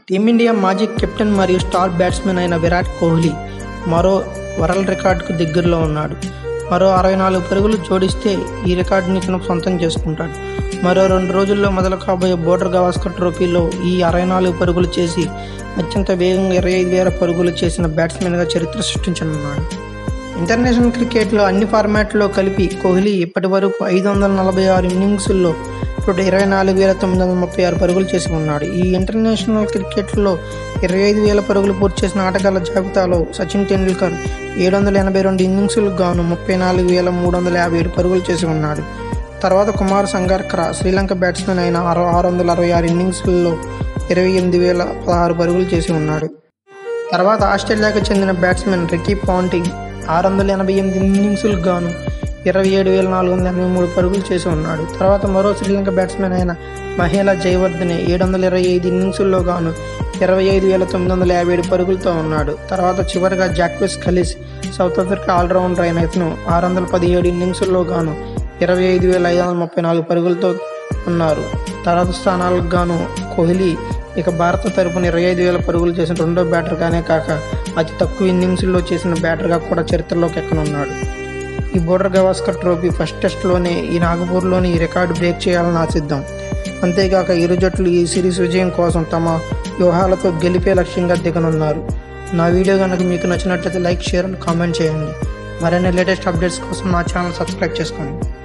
team India మాజీ captain మరియు star batsmen అయిన విరాట్ కోహ్లీ మరో వరల్డ్ రికార్డుకు దగ్గరలో ఉన్నాడు మరో అరవై నాలుగు పరుగులు జోడిస్తే ఈ రికార్డుని ఇతను సొంతం చేసుకుంటాడు మరో రెండు రోజుల్లో మొదలు కాబోయే బోర్డర్ గవాస్కర్ ట్రోఫీలో ఈ అరవై నాలుగు పరుగులు చేసి అత్యంత వేగంగా ఇరవై ఐదు వేల పరుగులు చేసిన బ్యాట్స్మెన్గా చరిత్ర సృష్టించనున్నాడు ఇంటర్నేషనల్ క్రికెట్లో అన్ని ఫార్మాట్లో కలిపి కోహ్లీ ఇప్పటి వరకు ఐదు వందల నలభై ఆరు ఇన్నింగ్స్ల్లో ఇప్పుడు ఇరవై నాలుగు వేల తొమ్మిది వందల ముప్పై ఆరు పరుగులు చేసి ఉన్నాడు ఈ ఇంటర్నేషనల్ క్రికెట్లో ఇరవై ఐదు వేల పరుగులు పూర్తి చేసిన ఆటగాళ్ల జాబితాలో సచిన్ టెండూల్కర్ ఏడు వందల ఎనభై రెండు ఇన్నింగ్స్లకు గాను ముప్పై నాలుగు వేల మూడు వందల యాభై ఏడు పరుగులు చేసి ఉన్నాడు తర్వాత కుమార్ సంగార్కర శ్రీలంక బ్యాట్స్మెన్ అయిన ఆరు ఆరు వందల అరవై ఆరు ఇన్నింగ్స్లలో ఇరవై ఎనిమిది వేల పదహారు పరుగులు చేసి ఉన్నాడు తర్వాత ఆస్ట్రేలియాకు చెందిన బ్యాట్స్మెన్ రికీ పాంటింగ్ ఆరు వందల ఎనభై ఎనిమిది ఇన్నింగ్స్లకు గాను ఇరవై ఏడు వేల నాలుగు వందల ఎనభై మూడు పరుగులు చేసి ఉన్నాడు తర్వాత మరో శ్రీలంక బ్యాట్స్మెన్ అయిన మహేలా జయవర్ధనే ఏడు వందల ఇరవై ఐదు ఇన్నింగ్స్ల్లో గాను ఇరవై ఐదు వేల తొమ్మిది వందల యాభై ఏడు పరుగులతో ఉన్నాడు తర్వాత చివరిగా Jacques Kallis South Africa allrounder అయిన ఇతను ఆరు వందల పదిహేడు ఇన్నింగ్స్ల్లో గాను ఇరవై ఐదు వేల ఐదు వందల ముప్పై నాలుగు పరుగులతో ఉన్నారు తర్వాత స్థానాలకు గాను కోహ్లీ ఇక భారత తరపున ఇరవై ఐదు వేల పరుగులు చేసిన రెండో బ్యాటర్గానే కాక అతి తక్కువ ఇన్నింగ్స్లో చేసిన బ్యాటర్గా కూడా చరిత్రలోకి ఎక్కనున్నాడు ఈ బోర్డర్ గవాస్కర్ ట్రోఫీ ఫస్ట్ టెస్ట్లోనే ఈ నాగపూర్లోని ఈ రికార్డు బ్రేక్ చేయాలని ఆశిద్దాం అంతేగాక ఇరు జట్లు ఈ సిరీస్ విజయం కోసం తమ వ్యూహాలతో గెలిపే లక్ష్యంగా దిగనున్నారు నా వీడియో కనుక మీకు నచ్చినట్లయితే లైక్ షేర్ అండ్ కామెంట్ చేయండి మరిన్ని లేటెస్ట్ అప్డేట్స్ కోసం నా ఛానల్ సబ్స్క్రైబ్ చేసుకోండి